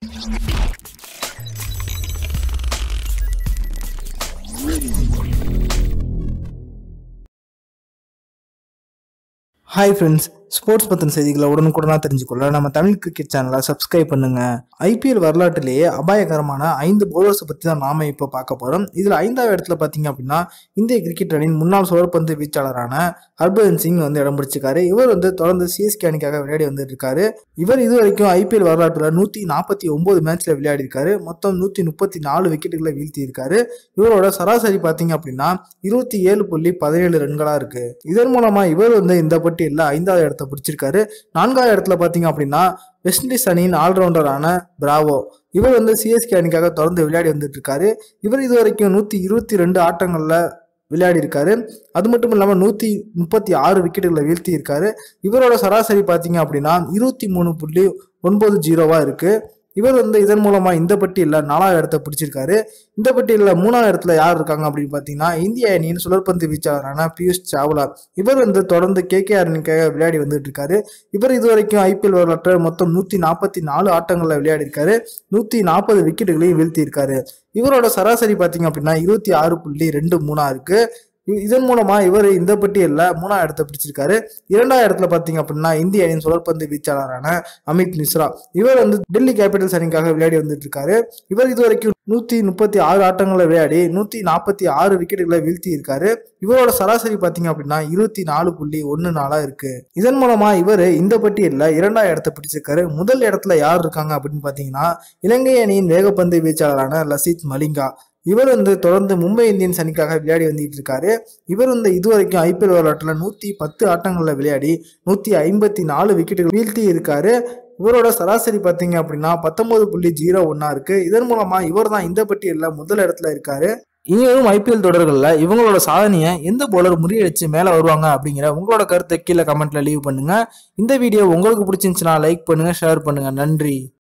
hi friends sports பற்றின செய்திகளை உடனுக்குடனாக தெரிஞ்சுக்கொள்ள நம்ம தமிழ் கிரிக்கெட் சேனலை சப்ஸ்கிரைப் பண்ணுங்க ஐபிஎல் வரலாற்றிலேயே அபாயகரமான ஐந்து பவுலர்ஸை பற்றி தான் நாம இப்போ பார்க்க போகிறோம் இதில் ஐந்தாவது இடத்துல பார்த்தீங்க அப்படின்னா இந்திய கிரிக்கெட் அணியின் முன்னாள் சுழற்பந்து வீச்சாளரான ஹர்பஜன் சிங் வந்து இடம் பிடிச்சிருக்காரு இவர் வந்து தொடர்ந்து சிஎஸ்கே அணிக்காக விளையாடி வந்துட்டு இருக்காரு இவர் இது வரைக்கும் ஐபிஎல் வரலாற்றில் நூற்றி நாற்பத்தி ஒன்பது மேட்ச்சில் விளையாடி இருக்காரு மொத்தம் நூற்றி முப்பத்தி நாலு விக்கெட்டுகளை வீழ்த்தி இருக்காரு இவரோட சராசரி பார்த்தீங்க அப்படின்னா இருபத்தி ஏழு புள்ளி பதினேழு ரன்களாக இருக்கு இதன் மூலமா இவர் வந்து இந்த பட்டியலில் ஐந்தாவது இடத்தை பிடிச்சிருக்காரு நான்காவது இடத்துல பார்த்தீங்க அப்படின்னா வெஸ்ட் இண்டீஸ் அணியின் ஆல்ரவுண்டரான பிராவோ இவர் வந்து சிஎஸ்கே அணிக்காக தொடர்ந்து விளையாடி வந்துட்டு இருக்காரு இவர் இது வரைக்கும் நூற்றி இருபத்தி ரெண்டு ஆட்டங்களில் விளையாடி இருக்காரு அது மட்டும் இல்லாமல் நூற்றி முப்பத்தி ஆறு விக்கெட்டுகளை வீழ்த்தி இருக்காரு இவரோட சராசரி பார்த்தீங்க அப்படின்னா இருபத்தி மூணு புள்ளி ஒன்பது ஜீரோவாக இருக்கு இவர் வந்து இதன் மூலமா இந்த பட்டியலில் நாலாவது இடத்த பிடிச்சிருக்காரு இந்த பட்டியலில் மூணாவது இடத்துல யார் இருக்காங்க அப்படின்னு பார்த்தீங்கன்னா இந்திய அணியின் சுழற்பந்து வீச்சாளரான பியூஷ் சாவ்லா இவர் வந்து தொடர்ந்து கேகேஆர் அணிக்காக விளையாடி வந்துட்டு இருக்காரு இவர் இது வரைக்கும் ஐபிஎல் வரலாற்று மொத்தம் நூற்றி நாற்பத்தி நாலு ஆட்டங்களில் விளையாடி இருக்காரு நூற்றி நாற்பது விக்கெட்டுகளையும் வீழ்த்தி இருக்காரு இவரோட சராசரி பார்த்தீங்க அப்படின்னா இருபத்தி ஆறு புள்ளி ரெண்டு மூணா இருக்கு இ- இதன் மூலமா இவர் இந்த பட்டியலில் மூணாவது இடத்தை பிடிச்சிருக்காரு இரண்டாவது இடத்துல பார்த்தீங்க அப்படின்னா இந்திய அணியின் சுழற்பந்து வீச்சாளரான அமித் மிஸ்ரா இவர் வந்து டெல்லி கேபிட்டல்ஸ் அணிக்காக விளையாடி வந்துட்டு இருக்காரு இவர் இது வரைக்கும் நூற்றி முப்பத்தி ஆறு ஆட்டங்களை விளையாடி நூற்றி நாற்பத்தி ஆறு விக்கெட்டுகளை வீழ்த்தி இருக்காரு இவரோட சராசரி பார்த்தீங்க அப்படின்னா இருபத்தி நாலு புள்ளி ஒன்று நாளாக இருக்கு இதன் மூலமா இவர் இந்த பட்டியலில் இரண்டாவது இடத்தை பிடிச்சிருக்காரு முதல் இடத்துல யார் இருக்காங்க அப்படின்னு பார்த்தீங்கன்னா இலங்கை அணியின் வேகப்பந்து வீச்சாளரான லசித் மலிங்கா இவர் வந்து தொடர்ந்து மும்பை இந்தியன்ஸ் அணிக்காக விளையாடி வந்துட்டு இருக்காரு இவர் வந்து இதுவரைக்கும் ஐபிஎல் வரலாற்றில் நூற்றி பத்து ஆட்டங்களில் விளையாடி நூற்றி ஐம்பத்தி நாலு விக்கெட்டுகள் வீழ்த்தி இருக்காரு இவரோட சராசரி பார்த்தீங்க அப்படின்னா பத்தொன்பது புள்ளி ஜீரோ ஒன்றா இருக்கு இதன் மூலமா இவர் தான் இந்த பட்டியலில் முதல் இடத்துல இருக்காரு இனிவரும் ஐபிஎல் தொடர்களில் இவங்களோட சாதனையை எந்த போலர் முறியடிச்சு மேலே வருவாங்க அப்படிங்கிற உங்களோட கருத்தை கீழே கமெண்ட்ல லீவ் பண்ணுங்க இந்த வீடியோ உங்களுக்கு பிடிச்சிருந்துச்சுன்னா லைக் பண்ணுங்க ஷேர் பண்ணுங்க நன்றி